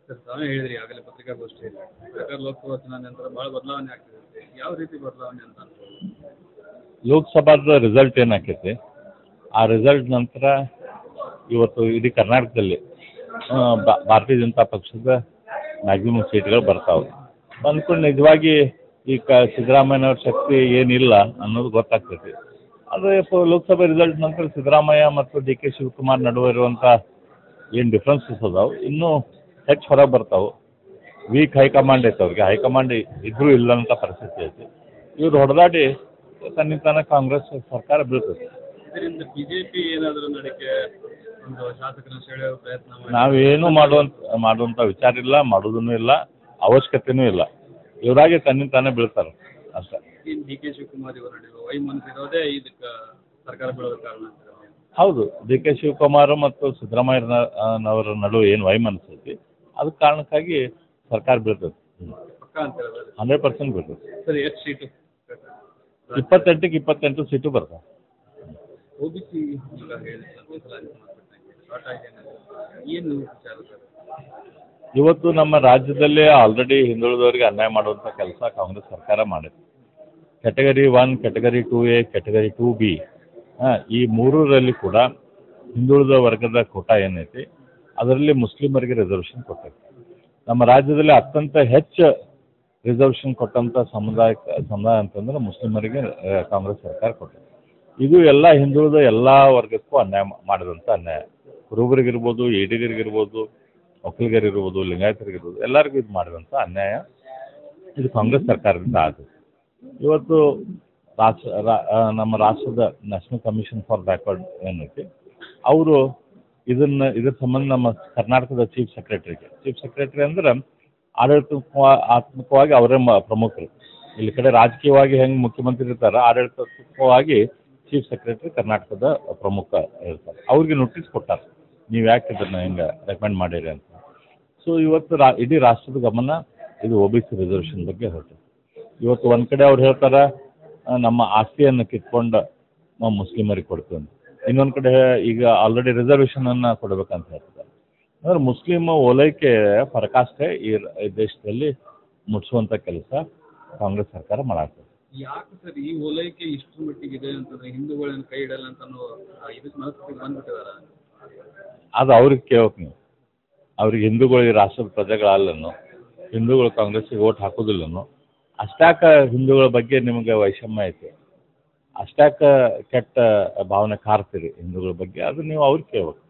Sir ತಾವೇ ಹೇಳಿದ್ರಿ ಆಗಲೇ ಪತ್ರಿಕಾಗೋಷ್ಠಿಯಲ್ಲಿ ಸರ್ಕಾರ ಲೋಕಸಭಾ ಚುನಾವಣೆ ನಂತರ ಭಾಳ ಬದಲಾವಣೆ ಆಗ್ತಿದೆ ಯಾವ ರೀತಿ ಬದಲಾವಣೆ ಅಂತ ಲೋಕಸಭಾದ ರಿಸಲ್ಟ್ ಏನಾಕೈತಿ ಆ ರಿಸಲ್ಟ್ ನಂತರ ಇವತ್ತು ಇಡೀ ಕರ್ನಾಟಕದಲ್ಲಿ ಆ, ಬಾ- ಭಾರತೀಯ ಜನತಾ ಪಕ್ಷದ ಮ್ಯಾಕ್ಸಿಮಮ್ ಸೀಟ್ಗಳು ಬರ್ತಾವೆ ಅಂದ್ಕೊಂಡು ನಿಜವಾಗಿ ಈ ಕ ಸಿದ್ದರಾಮಯ್ಯನವ್ರ ಶಕ್ತಿ ಏನಿಲ್ಲ ಅನ್ನೋದು ಗೊತ್ತಾಗ್ತೈತಿ ಆದರೆ ಪ- ಲೋಕಸಭೆ ರಿಸಲ್ಟ್ ನಂತರ ಸಿದ್ದರಾಮಯ್ಯ ಮತ್ತು ಡಿ ಕೆ ಶಿವಕುಮಾರ್ ನಡುವೆ ಇರುವಂಥ ಏನು ಡಿಫ್ರೆನ್ಸಸ್ ಅದಾವೆ ಇನ್ನೂ ಹೆಚ್ಚು ಹೊರಗೆ ಬರ್ತಾವೆ ವೀಕ್ ಹೈಕಮಾಂಡ್ ಐತೆ ಅವ್ರಿಗೆ ಹೈಕಮಾಂಡ್ ಇದ್ರೂ ಇಲ್ಲಂತ ಪರಿಸ್ಥಿತಿ ಐತಿ ಇವ್ರು ಹೊಡೆದಾಡಿ ತನ್ನಿಂತಾನ ಕಾಂಗ್ರೆಸ್ ಸರ್ಕಾರ ಬೀಳ್ತದೆ ಇದರಿಂದ ಬಿಜೆಪಿ ಏನಾದರೂ ನಡಕ್ಕೆ ಒಂದು ಶಾಸಕರನ್ನ ಸೆಳೆಯುವ ಪ್ರಯತ್ನ ಮಾಡಿ ನಾವೇನು ಮಾಡುವಂತ ಮಾಡುವಂಥ ವಿಚಾರ ಇಲ್ಲ ಮಾಡೋದೂ ಇಲ್ಲ ಅವಶ್ಯಕತೆನೂ ಇಲ್ಲ ಇವರಾಗೆ ತನ್ನಿಂತಾನೇ ಬೀಳ್ತಾರೆ ಅಷ್ಟೇ ಏನು ಡಿ ಕೆ ಶಿವಕುಮಾರ್ ಇವರು ನಡುವೆ ವೈಮನಸ್ಸು ಇರೋದೇ ಇದಕ್ಕೆ ಸರ್ಕಾರ ಬೀಳೋದ ಕಾರಣ ಅಂತೀರಾ? ಹೌದು ಡಿ ಕೆ ಶಿವಕುಮಾರ್ ಮತ್ತು ಸಿದ್ದರಾಮಯ್ಯನವರ ನಡುವೆ ಏನು ವೈಮನಸ್ಸು ಐತಿ ಅದ ಕಾರಣಕ್ಕಾಗಿ ಸರ್ಕಾರ ಬೀಳ್ತದೆ ಪಕ್ಕ ಅಂತೀರಾ ಸರ್ ಹಂಡ್ರೆಡ್ ಪರ್ಸೆಂಟ್ ಬೀಳ್ತದೆ ಸರ್ ಎಷ್ಟು ಸೀಟು ಇಪ್ಪತ್ತೆಂಟಕ್ಕೆ ಇಪ್ಪತ್ತೆಂಟು ಸೀಟು ಬರ್ತಾವೆ ಒ ಬಿ ಸಿ ಈಗ ಹೇಳಿ ಸರ್ ಮೀಸಲಾತಿ ಸಂಬಂಧಪಟ್ಟಂಗೆ ಶಾರ್ಟ್ ಆಗಿದೆ ಏನು ವಿಚಾರ ಸರ್ ಇವತ್ತು ನಮ್ಮ ರಾಜ್ಯದಲ್ಲೇ ಆಲ್ರೆಡಿ ಹಿಂದುಳಿದವರಿಗೆ ಅನ್ಯಾಯ ಮಾಡುವಂಥ ಕೆಲಸ ಕಾಂಗ್ರೆಸ್ ಸರ್ಕಾರ ಮಾಡಿದೆ category one category two A category two B ಈ ಮೂರರಲ್ಲಿ ಕೂಡ ಹಿಂದುಳಿದ ವರ್ಗದ ಕೋಟ ಏನೈತಿ ಅದರಲ್ಲಿ ಮುಸ್ಲಿಮರಿಗೆ ರಿಸರ್ವೇಷನ್ ಕೊಟ್ಟೈತಿ ನಮ್ಮ ರಾಜ್ಯದಲ್ಲಿ ಅತ್ಯಂತ ಹೆಚ್ಚು ರಿಸರ್ವೇಷನ್ ಕೊಟ್ಟಂಥ ಸಮುದಾಯ ಸಮುದಾಯ ಅಂತಂದ್ರೆ ಮುಸ್ಲಿಮರಿಗೆ ಆ, ಕಾಂಗ್ರೆಸ್ ಸರ್ಕಾರ ಕೊಟ್ಟೈತಿ ಇದು ಎಲ್ಲ ಹಿಂದುಳಿದ ಎಲ್ಲ ವರ್ಗಕ್ಕೂ ಅನ್ಯಾಯ ಮಾ- ಮಾಡಿದಂಥ ಅನ್ಯಾಯ ಕುರುಬರಿಗಿರ್ಬೋದು ಈಡಿಗರಿಗಿರ್ಬೋದು ಒಕ್ಕಲಿಗರಿರ್ಬೋದು ಲಿಂಗಾಯತರಿಗಿರ್ಬೋದು ಎಲ್ಲರಿಗೂ ಇದು ಮಾಡಿದಂಥ ಅನ್ಯಾಯ ಇದು ಕಾಂಗ್ರೆಸ್ ಸರ್ಕಾರದಿಂದ ಆಗಿದೆ ಇವತ್ತು ರಾಷ್ಟ್ರ ರಾ- ಆ, ನಮ್ಮ ರಾಷ್ಟ್ರದ ನ್ಯಾಷನಲ್ ಕಮಿಷನ್ ಫಾರ್ ಬ್ಯಾಕ್ವರ್ಡ್ ಏನೈತಿ ಅವರು ಇದನ್ನ ಇದ್ರ ಸಂಬಂಧ ನಮ್ಮ ಕರ್ನಾಟಕದ ಚೀಫ್ ಸೆಕ್ರೆಟರಿಗೆ ಚೀಫ್ ಸೆಕ್ರೆಟರಿ ಅಂದ್ರೆ ಆಡಳಿತಾತ್ಮಕವಾಗಿ ಅವರೇ ಮ- ಪ್ರಮುಖರು ಇಲ್ಲಿ ಕಡೆ ರಾಜಕೀಯವಾಗಿ ಹೆಂಗೆ ಮುಖ್ಯಮಂತ್ರಿ ಇರ್ತಾರೆ ಆಡಳಿತಾತ್ಮಕವಾಗಿ ಚೀಫ್ ಸೆಕ್ರೆಟರಿ ಕರ್ನಾಟಕದ ಪ್ರಮುಖ ಇರ್ತಾರೆ ಅವ್ರಿಗೆ ನೋಟಿಸ್ ಕೊಟ್ಟಾರೆ ನೀವು ಯಾಕೆ ಇದನ್ನ ಹಿಂಗೆ ರೆಕಮೆಂಡ್ ಮಾಡಿರಿ ಅಂತ ಸೊ ಇವತ್ತು ರಾ ಇಡೀ ರಾಷ್ಟ್ರದ ಗಮನ ಇದು ಒ ಬಿ ಸಿ ರಿಸರ್ವೇಷನ್ ಬಗ್ಗೆ ಹೊರಟು ಇವತ್ತು ಒಂದು ಕಡೆ ಅವ್ರು ಹೇಳ್ತಾರೆ ಆ, ನಮ್ಮ ಆಸ್ತಿಯನ್ನು ಕಿತ್ಕೊಂಡು ನಾವು ಮುಸ್ಲಿಮರಿಗೆ ಕೊಡ್ತೀವಿ ಅಂತ ಇನ್ನೊಂದು ಕಡೆ ಈಗ ಆಲ್ರೆಡಿ ರಿಸರ್ವೇಷನನ್ನು ಕೊಡಬೇಕಂತ ಹೇಳ್ತಾರೆ ಅಂದ್ರೆ ಮುಸ್ಲಿಮ್ ಓಲೈಕೆ ಪರಾಕಾಷ್ಠೆ ಈ ರ- ಈ ದೇಶದಲ್ಲಿ ಮುಟ್ಸುವಂಥ ಕೆಲಸ ಕಾಂಗ್ರೆಸ್ ಸರ್ಕಾರ ಮಾಡಾಗ್ತದೆ ಯಾಕೆ ಸರ್ ಈ ಓಲೈಕೆ ಇಷ್ಟರ ಮಟ್ಟಿಗೆ ಇದೆ ಅಂತಂದ್ರೆ ಹಿಂದೂಗಳನ್ನ ಕೈ ಇಡಲ್ಲ ಅಂತ ಅನ್ನೋ ಆ ಇದಕ್ಕೆ ಮನಸ್ಥಿತಿಗೆ ಬಂದ್ಬಿಟ್ಟಿದಾರ ಅದು ಅವ್ರಿಗೆ ಕೇಳೋಕೆ ನೀವು ಅವ್ರಿಗೆ ಹಿಂದೂಗಳು ಈ ರಾಷ್ಟ್ರದ ಪ್ರಜೆಗಳಲ್ಲನು ಹಿಂದೂಗಳು ಕಾಂಗ್ರೆಸ್ಸಿಗೆ ಓಟ್ ಹಾಕೋದಿಲ್ಲನು ಅಷ್ಟಾಕ ಹಿಂದೂಗಳ ಬಗ್ಗೆ ನಿಮಗೆ ವೈಷಮ್ಯ ಐತೆ ಅಷ್ಟಾಕ ಕೆಟ್ಟ ಭಾವನೆ ಕಾರ್ತೀರಿ ಹಿಂದೂಗಳ ಬಗ್ಗೆ ಅದು ನೀವು ಅವ್ರಿಗೆ ಕೇಳ್ಬೇಕು